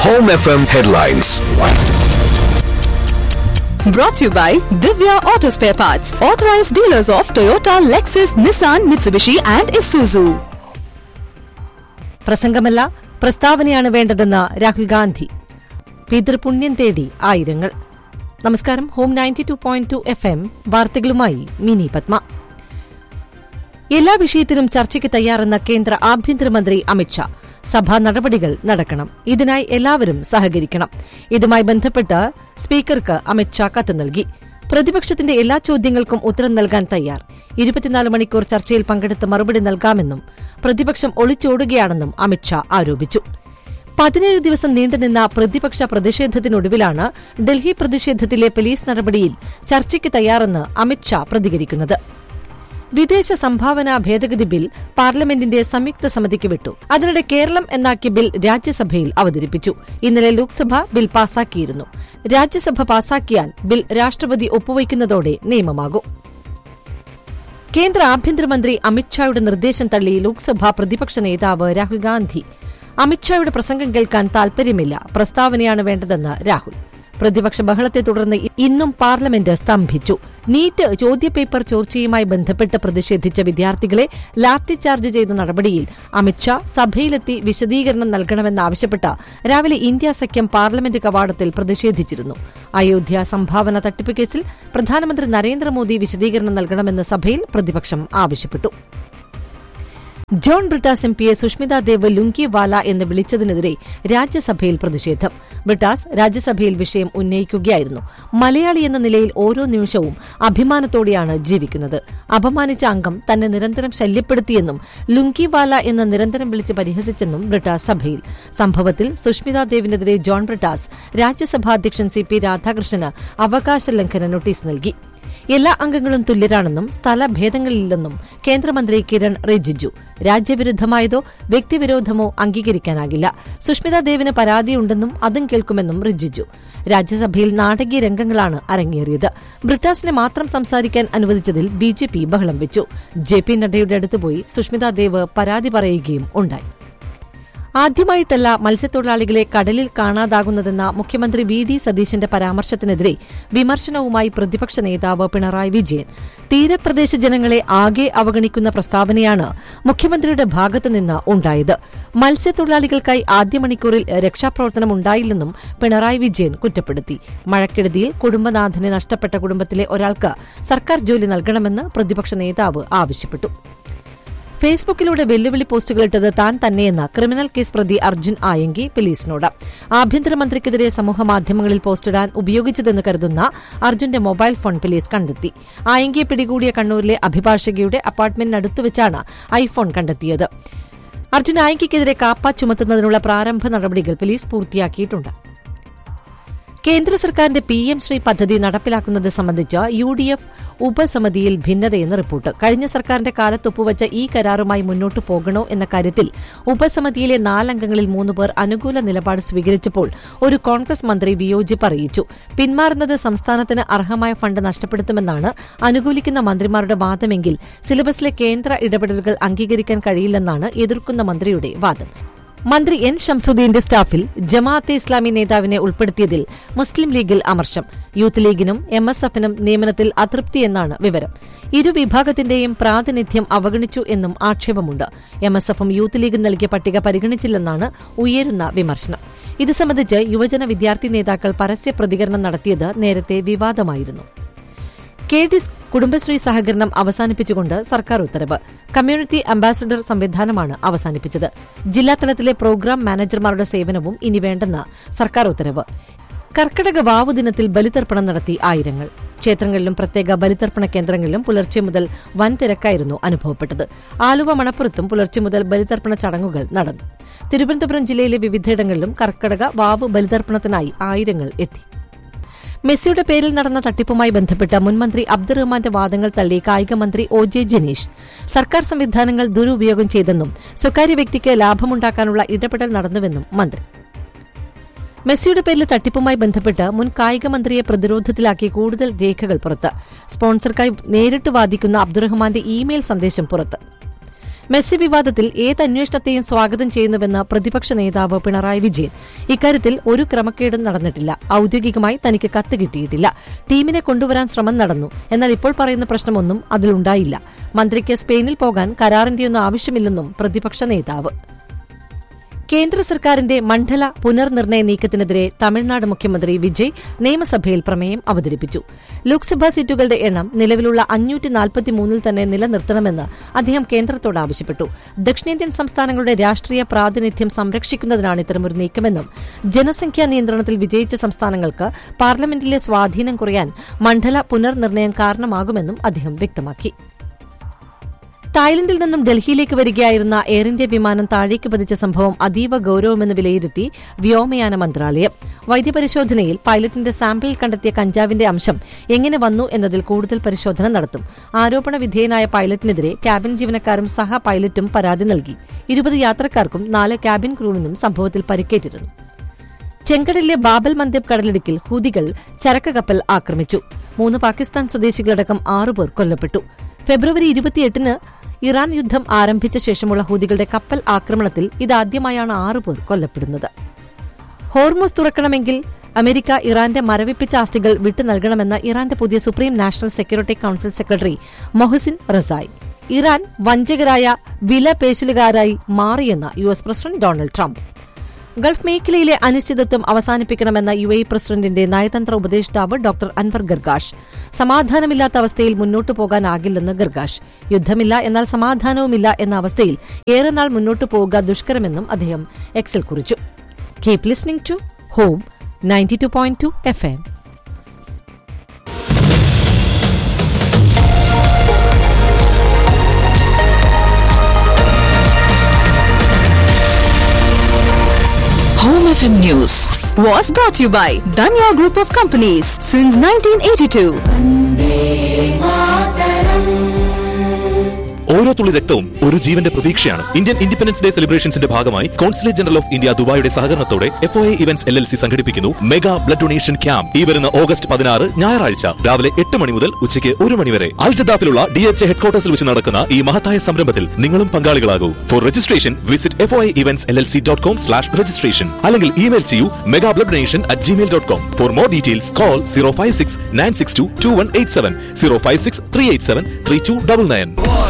Home FM headlines. Brought to you by Divya Auto Spare Parts, authorized dealers of Toyota, Lexus, Nissan, Mitsubishi, and Isuzu. പ്രസംഗമല്ല പ്രസ്താവനയാണ് വേണ്ടതെന്ന് രാഹുൽ ഗാന്ധി പിതൃപുണ്യം തേടി ആയിരങ്ങൾ നമസ്കാരം home ninety two point two F M വാർത്തകളുമായി മിനി പത്മ എല്ലാ വിഷയത്തിലും ചർച്ചയ്ക്ക് തയ്യാറെന്ന കേന്ദ്ര ആഭ്യന്തരമന്ത്രി അമിത്ഷാ സഭാ നടപടികൾ നടക്കണം ഇതിനായി എല്ലാവരും സഹകരിക്കണം ഇതുമായി ബന്ധപ്പെട്ട് സ്പീക്കർക്ക് അമിത്ഷാ കത്ത് നൽകി പ്രതിപക്ഷത്തിന്റെ എല്ലാ ചോദ്യങ്ങൾക്കും ഉത്തരം നൽകാൻ തയ്യാർ ഇരുപത്തിനാല് മണിക്കൂർ ചർച്ചയിൽ പങ്കെടുത്ത് മറുപടി നൽകാമെന്നും പ്രതിപക്ഷം ഒളിച്ചോടുകയാണെന്നും അമിത്ഷാ ആരോപിച്ചു പതിനേഴ് ദിവസം നീണ്ടുനിന്ന പ്രതിപക്ഷ പ്രതിഷേധത്തിനൊടുവിലാണ് ഡൽഹി പ്രതിഷേധത്തിലെ പോലീസ് നടപടിയിൽ ചർച്ചയ്ക്ക് തയ്യാറെന്ന് അമിത്ഷാ പ്രതികരിക്കുന്നത് വിദേശ സംഭാവന ഭേദഗതി ബിൽ പാർലമെന്റിന്റെ സംയുക്ത സമിതിക്ക് വിട്ടു അതിനിടെ കേരളം എന്നാക്കിയ ബിൽ രാജ്യസഭയിൽ അവതരിപ്പിച്ചു ഇന്നലെ ലോക്സഭ ബിൽ പാസാക്കിയിരുന്നു രാജ്യസഭ പാസാക്കിയാൽ ബിൽ രാഷ്ട്രപതി ഒപ്പുവയ്ക്കുന്നതോടെ നിയമമാകും കേന്ദ്ര ആഭ്യന്തരമന്ത്രി അമിത്ഷായുടെ നിർദ്ദേശം തള്ളി ലോക്സഭാ പ്രതിപക്ഷ നേതാവ് രാഹുൽ ഗാന്ധി അമിത്ഷായുടെ പ്രസംഗം കേൾക്കാൻ താൽപര്യമില്ല പ്രസ്താവനയാണ് വേണ്ടതെന്ന് രാഹുൽ പ്രതിപക്ഷ ബഹളത്തെ തുടർന്ന് ഇന്നും പാർലമെന്റ് സ്തംഭിച്ചു നീറ്റ് ചോദ്യപേപ്പർ ചോർച്ചയുമായി ബന്ധപ്പെട്ട് പ്രതിഷേധിച്ച വിദ്യാർത്ഥികളെ ലാത്തി ചാർജ് ചെയ്ത നടപടിയിൽ അമിത്ഷാ സഭയിലെത്തി വിശദീകരണം നൽകണമെന്നാവശ്യപ്പെട്ട് രാവിലെ ഇന്ത്യ സഖ്യം പാർലമെന്റ് കവാടത്തിൽ പ്രതിഷേധിച്ചിരുന്നു അയോധ്യ സംഭാവന തട്ടിപ്പ് കേസിൽ പ്രധാനമന്ത്രി നരേന്ദ്രമോദി വിശദീകരണം നൽകണമെന്ന് സഭയിൽ പ്രതിപക്ഷം ആവശ്യപ്പെട്ടു ജോൺ ബ്രിട്ടാസ് എം പിയെ സുഷ്മിത ദേവ് ലുങ്കിവാല എന്ന് വിളിച്ചതിനെതിരെ രാജ്യസഭയിൽ പ്രതിഷേധം ബ്രിട്ടാസ് രാജ്യസഭയിൽ വിഷയം ഉന്നയിക്കുകയായിരുന്നു മലയാളി എന്ന നിലയിൽ ഓരോ നിമിഷവും അഭിമാനത്തോടെയാണ് ജീവിക്കുന്നത് അപമാനിച്ച അംഗം തന്നെ നിരന്തരം ശല്യപ്പെടുത്തിയെന്നും ലുങ്കിവാല എന്ന് നിരന്തരം വിളിച്ച് പരിഹസിച്ചെന്നും ബ്രിട്ടാസ് സഭയിൽ സംഭവത്തിൽ സുഷ്മിത ദേവിനെതിരെ ജോൺ ബ്രിട്ടാസ് രാജ്യസഭാ അധ്യക്ഷൻ സി പി രാധാകൃഷ്ണന് അവകാശ ലംഘന നോട്ടീസ് നൽകി എല്ലാ അംഗങ്ങളും തുല്യരാണെന്നും സ്ഥലഭേദങ്ങളില്ലെന്നും കേന്ദ്രമന്ത്രി കിരൺ റിജിജു രാജ്യവിരുദ്ധമായതോ വ്യക്തിവിരോധമോ അംഗീകരിക്കാനാകില്ല സുഷ്മിത ദേവിന് പരാതിയുണ്ടെന്നും അതും കേൾക്കുമെന്നും റിജിജു രാജ്യസഭയിൽ നാടകീയ രംഗങ്ങളാണ് അരങ്ങേറിയത് ബ്രിട്ടാസിനെ മാത്രം സംസാരിക്കാൻ അനുവദിച്ചതിൽ ബി ജെ പി ബഹളം വെച്ചു ജെ പി നഡ്ഡയുടെ അടുത്തുപോയി സുഷ്മിത ദേവ് പരാതി പറയുകയും ഉണ്ടായി ആദ്യമായിട്ടല്ല മത്സ്യത്തൊഴിലാളികളെ കടലിൽ കാണാതാകുന്നതെന്ന മുഖ്യമന്ത്രി വി ഡി സതീശന്റെ പരാമർശത്തിനെതിരെ വിമർശനവുമായി പ്രതിപക്ഷ നേതാവ് പിണറായി വിജയൻ തീരപ്രദേശ ജനങ്ങളെ ആകെ അവഗണിക്കുന്ന പ്രസ്താവനയാണ് മുഖ്യമന്ത്രിയുടെ ഭാഗത്തുനിന്ന് ഉണ്ടായത് മത്സ്യത്തൊഴിലാളികൾക്കായി ആദ്യ മണിക്കൂറിൽ രക്ഷാപ്രവർത്തനം ഉണ്ടായില്ലെന്നും പിണറായി വിജയൻ കുറ്റപ്പെടുത്തി മഴക്കെടുതിയിൽ കുടുംബനാഥനെ നഷ്ടപ്പെട്ട കുടുംബത്തിലെ ഒരാൾക്ക് സർക്കാർ ജോലി നൽകണമെന്ന് പ്രതിപക്ഷ നേതാവ് ആവശ്യപ്പെട്ടു ഫേസ്ബുക്കിലൂടെ വെല്ലുവിളി പോസ്റ്റുകളിട്ടത് താൻ തന്നെയെന്ന് ക്രിമിനൽ കേസ് പ്രതി അർജുൻ ആയങ്കി പോലീസിനോട് ആഭ്യന്തരമന്ത്രിക്കെതിരെ സമൂഹമാധ്യമങ്ങളിൽ പോസ്റ്റിടാൻ ഉപയോഗിച്ചതെന്ന് കരുതുന്ന അർജുന്റെ മൊബൈൽ ഫോൺ പോലീസ് കണ്ടെത്തി ആയങ്കിയെ പിടികൂടിയ കണ്ണൂരിലെ അഭിഭാഷകയുടെ അപ്പാർട്ട്മെന്റിനടുത്തുവച്ചാണ് ഐഫോൺ കണ്ടെത്തിയത് അർജുൻ ആയങ്കിക്കെതിരെ കാപ്പ ചുമത്തുന്നതിനുള്ള പ്രാരംഭ നടപടികൾ പോലീസ് പൂർത്തിയാക്കിയിട്ടുണ്ട് കേന്ദ്ര സർക്കാരിന്റെ പി എം ശ്രീ പദ്ധതി നടപ്പിലാക്കുന്നത് സംബന്ധിച്ച് യു ഡി എഫ് ഉപസമിതിയിൽ ഭിന്നതയെന്ന് റിപ്പോർട്ട് കഴിഞ്ഞ സർക്കാരിന്റെ കാലത്ത് ഒപ്പുവച്ച ഈ കരാറുമായി മുന്നോട്ടു പോകണോ എന്ന കാര്യത്തിൽ ഉപസമിതിയിലെ നാലംഗങ്ങളിൽ മൂന്ന് പേർ അനുകൂല നിലപാട് സ്വീകരിച്ചപ്പോൾ ഒരു കോൺഗ്രസ് മന്ത്രി വിയോജിപ്പ് അറിയിച്ചു പിന്മാറുന്നത് സംസ്ഥാനത്തിന് അർഹമായ ഫണ്ട് നഷ്ടപ്പെടുത്തുമെന്നാണ് അനുകൂലിക്കുന്ന മന്ത്രിമാരുടെ വാദമെങ്കിൽ സിലബസിലെ കേന്ദ്ര ഇടപെടലുകൾ അംഗീകരിക്കാൻ കഴിയില്ലെന്നാണ് എതിർക്കുന്ന മന്ത്രിയുടെ വാദം മന്ത്രി എൻ ഷംസുദ്ദീന്റെ സ്റ്റാഫിൽ ജമാഅത്തെ ഇസ്ലാമി നേതാവിനെ ഉൾപ്പെടുത്തിയതിൽ മുസ്ലിം ലീഗിൽ അമർഷം യൂത്ത് ലീഗിനും എം എസ് എഫിനും നിയമനത്തിൽ അതൃപ്തിയെന്നാണ് വിവരം ഇരു വിഭാഗത്തിന്റെയും പ്രാതിനിധ്യം അവഗണിച്ചു എന്നും ആക്ഷേപമുണ്ട് എം എസ് എഫും യൂത്ത് ലീഗും നൽകിയ പട്ടിക പരിഗണിച്ചില്ലെന്നാണ് ഉയരുന്ന വിമർശനം ഇത് സംബന്ധിച്ച് യുവജന വിദ്യാർത്ഥി നേതാക്കൾ പരസ്യ പ്രതികരണം നടത്തിയത് നേരത്തെ വിവാദമായിരുന്നു കെ ഡിസ് കുടുംബശ്രീ സഹകരണം അവസാനിപ്പിച്ചുകൊണ്ട് സർക്കാർ ഉത്തരവ് കമ്മ്യൂണിറ്റി അംബാസഡർ സംവിധാനമാണ് അവസാനിപ്പിച്ചത് ജില്ലാതലത്തിലെ പ്രോഗ്രാം മാനേജർമാരുടെ സേവനവും ഇനി വേണ്ടെന്ന് സർക്കാർ ഉത്തരവ് കർക്കിടക വാവു ദിനത്തിൽ ബലിതർപ്പണം നടത്തി ആയിരങ്ങൾ ക്ഷേത്രങ്ങളിലും പ്രത്യേക ബലിതർപ്പണ കേന്ദ്രങ്ങളിലും പുലർച്ചെ മുതൽ വൻ തിരക്കായിരുന്നു അനുഭവപ്പെട്ടത് ആലുവ മണപ്പുറത്തും പുലർച്ചെ മുതൽ ബലിതർപ്പണ ചടങ്ങുകൾ നടന്നു തിരുവനന്തപുരം ജില്ലയിലെ വിവിധയിടങ്ങളിലും കർക്കിടക വാവു ബലിതർപ്പണത്തിനായി ആയിരങ്ങൾ എത്തി മെസ്സിയുടെ പേരിൽ നടന്ന തട്ടിപ്പുമായി ബന്ധപ്പെട്ട് മുൻമന്ത്രി അബ്ദുറഹ്മാന്റെ വാദങ്ങൾ തള്ളി കായികമന്ത്രി ഒ ജെ ജനീഷ് സർക്കാർ സംവിധാനങ്ങൾ ദുരുപയോഗം ചെയ്തെന്നും സ്വകാര്യ വ്യക്തിക്ക് ലാഭമുണ്ടാക്കാനുള്ള ഇടപെടൽ നടന്നുവെന്നും മന്ത്രി മെസ്സിയുടെ പേരിൽ തട്ടിപ്പുമായി ബന്ധപ്പെട്ട് മുൻ കായിക മന്ത്രിയെ പ്രതിരോധത്തിലാക്കി കൂടുതൽ രേഖകൾ പുറത്ത് സ്പോൺസർക്കായി നേരിട്ട് വാദിക്കുന്ന അബ്ദുറഹ്മാന്റെ ഇമെയിൽ സന്ദേശം പുറത്ത് മെസ്സി വിവാദത്തിൽ ഏത് അന്വേഷണത്തെയും സ്വാഗതം ചെയ്യുന്നുവെന്ന് പ്രതിപക്ഷ നേതാവ് പിണറായി വിജയൻ ഇക്കാര്യത്തിൽ ഒരു ക്രമക്കേടും നടന്നിട്ടില്ല ഔദ്യോഗികമായി തനിക്ക് കത്ത് കിട്ടിയിട്ടില്ല ടീമിനെ കൊണ്ടുവരാൻ ശ്രമം നടന്നു എന്നാൽ ഇപ്പോൾ പറയുന്ന പ്രശ്നമൊന്നും അതിലുണ്ടായില്ല മന്ത്രിക്ക് സ്പെയിനിൽ പോകാൻ കരാറിന്റെയൊന്നും ആവശ്യമില്ലെന്നും പ്രതിപക്ഷ നേതാവ് കേന്ദ്ര സർക്കാരിന്റെ മണ്ഡല പുനർനിർണയ നീക്കത്തിനെതിരെ തമിഴ്നാട് മുഖ്യമന്ത്രി വിജയ് നിയമസഭയിൽ പ്രമേയം അവതരിപ്പിച്ചു ലോക്സഭാ സീറ്റുകളുടെ എണ്ണം നിലവിലുള്ള അഞ്ഞൂറ്റി നാൽപ്പത്തിമൂന്നിൽ തന്നെ നിലനിർത്തണമെന്ന് അദ്ദേഹം കേന്ദ്രത്തോട് ആവശ്യപ്പെട്ടു ദക്ഷിണേന്ത്യൻ സംസ്ഥാനങ്ങളുടെ രാഷ്ട്രീയ പ്രാതിനിധ്യം സംരക്ഷിക്കുന്നതിനാണ് ഇത്തരമൊരു നീക്കമെന്നും ജനസംഖ്യാ നിയന്ത്രണത്തിൽ വിജയിച്ച സംസ്ഥാനങ്ങൾക്ക് പാർലമെന്റിലെ സ്വാധീനം കുറയാൻ മണ്ഡല പുനർനിർണയം കാരണമാകുമെന്നും അദ്ദേഹം വ്യക്തമാക്കി തായ്ലൻഡിൽ നിന്നും ഡൽഹിയിലേക്ക് വരികയായിരുന്ന എയർ ഇന്ത്യ വിമാനം താഴേക്ക് പതിച്ച സംഭവം അതീവ ഗൌരവമെന്ന് വിലയിരുത്തി വ്യോമയാന മന്ത്രാലയം വൈദ്യപരിശോധനയിൽ പൈലറ്റിന്റെ സാമ്പിളിൽ കണ്ടെത്തിയ കഞ്ചാവിന്റെ അംശം എങ്ങനെ വന്നു എന്നതിൽ കൂടുതൽ പരിശോധന നടത്തും ആരോപണ വിധേയനായ പൈലറ്റിനെതിരെ ക്യാബിൻ ജീവനക്കാരും സഹ പൈലറ്റും പരാതി നൽകി ഇരുപത് യാത്രക്കാർക്കും നാല് ക്യാബിൻ ക്രൂവിനും സംഭവത്തിൽ പരിക്കേറ്റിരുന്നു ചെങ്കടലിലെ ബാബൽ മന്ദബ് കടലിടുക്കിൽ ഹൂതികൾ ചരക്ക് കപ്പൽ ആക്രമിച്ചു മൂന്ന് പാകിസ്ഥാൻ സ്വദേശികളടക്കം ആറുപേർ കൊല്ലപ്പെട്ടു ഫെബ്രുവരി ഇരുപത്തിയെട്ടിന് ഇറാൻ യുദ്ധം ആരംഭിച്ച ശേഷമുള്ള ഹൂതികളുടെ കപ്പൽ ആക്രമണത്തിൽ ഇതാദ്യമായാണ് ആറുപേർ കൊല്ലപ്പെടുന്നത് ഹോർമോസ് തുറക്കണമെങ്കിൽ അമേരിക്ക ഇറാന്റെ മരവിപ്പിച്ച ആസ്തികൾ വിട്ടു നൽകണമെന്ന ഇറാന്റെ പുതിയ supreme national security council secretary Mohsen Rezaei Iran വഞ്ചകരായ വില പേശലുകാരായി മാറിയെന്ന് U S president Donald Trump Gulf മേഖലയിലെ അനിശ്ചിതത്വം അവസാനിപ്പിക്കണമെന്ന യു എ പ്രസിഡന്റിന്റെ നയതന്ത്ര ഉപദേഷ്ടാവ് ഡോക്ടർ അൻവർ ഗർഗാഷ് സമാധാനമില്ലാത്ത അവസ്ഥയിൽ മുന്നോട്ടു പോകാനാകില്ലെന്ന് ഗർഗാഷ് യുദ്ധമില്ല എന്നാൽ സമാധാനവുമില്ല എന്ന അവസ്ഥയിൽ ഏറെ നാൾ മുന്നോട്ടു പോവുക ദുഷ്കരമെന്നും അദ്ദേഹം എക്സിൽ കുറിച്ചു keep listening to home ninety two point two F M Home FM News was brought to you by Danya Group of Companies since 1982. ഓരോ തുള്ളി രക്തവും ഒരു ജീവന്റെ പ്രതീക്ഷയാണ് ഇന്ത്യൻ ഇൻഡിപെൻഡൻസ് ഡേ സെലിബ്രേഷൻസിന്റെ ഭാഗമായി കോൺസുലേറ്റ് ജനറൽ ഓഫ് ഇന്ത്യ ദുബായിയുടെ സഹകരണത്തോടെ F O A events L L C സംഘടിപ്പിക്കുന്നു മെഗാ ബ്ലഡ് ഡൊണേഷൻ ക്യാമ്പ് ഈ വരുന്ന ഓഗസ്റ്റ് പതിനാറ് ഞായറാഴ്ച രാവിലെ എട്ട് മണി മുതൽ ഉച്ചയ്ക്ക് ഒരു മണി വരെ അൽജദാഫിലുള്ള ഡി എച്ച് എ ഹെഡ്ക്വാർട്ടേഴ്സിൽ വെച്ച് നടക്കുന്ന ഈ മഹത്തായ സംരംഭത്തിൽ നിങ്ങളും പങ്കാളികളാകൂ for registration visit F O A events L L C dot com slash registration അല്ലെങ്കിൽ ഇമെയിൽ ചെയ്യൂ mega blood donation at gmail dot com for more details call zero five six nine six two two one eight seven zero five six three eight seven three two double nine